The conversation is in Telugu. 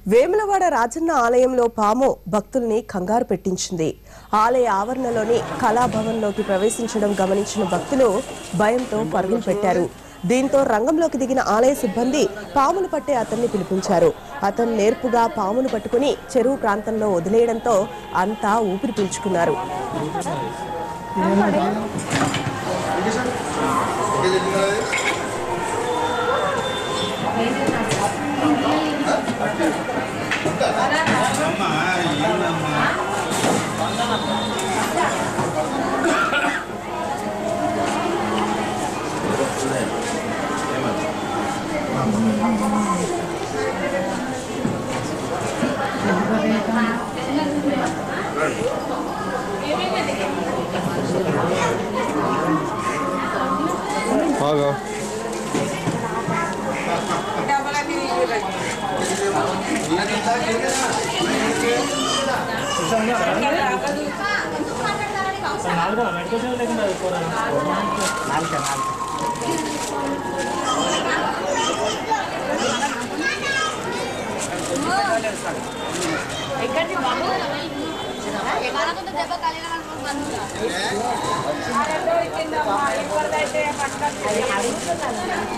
వేములవాడ రాజన్న ఆలయంలో పాము భక్తుల్ని కంగారు పెట్టించింది ఆలయ ఆవరణలోని కళాభవన్లోకి ప్రవేశించడం గమనించిన భక్తులు భయంతో పరుగులు పెట్టారు దీంతో రంగంలోకి దిగిన ఆలయ సిబ్బంది పామును పట్టే అతన్ని పిలిపించారు అతను నేర్పుగా పామును పట్టుకుని చెరువు ప్రాంతంలో వదిలేయడంతో అంతా ఊపిరి పీల్చుకున్నారు ఆగా దెబ్బ కలిగిన బంధువులు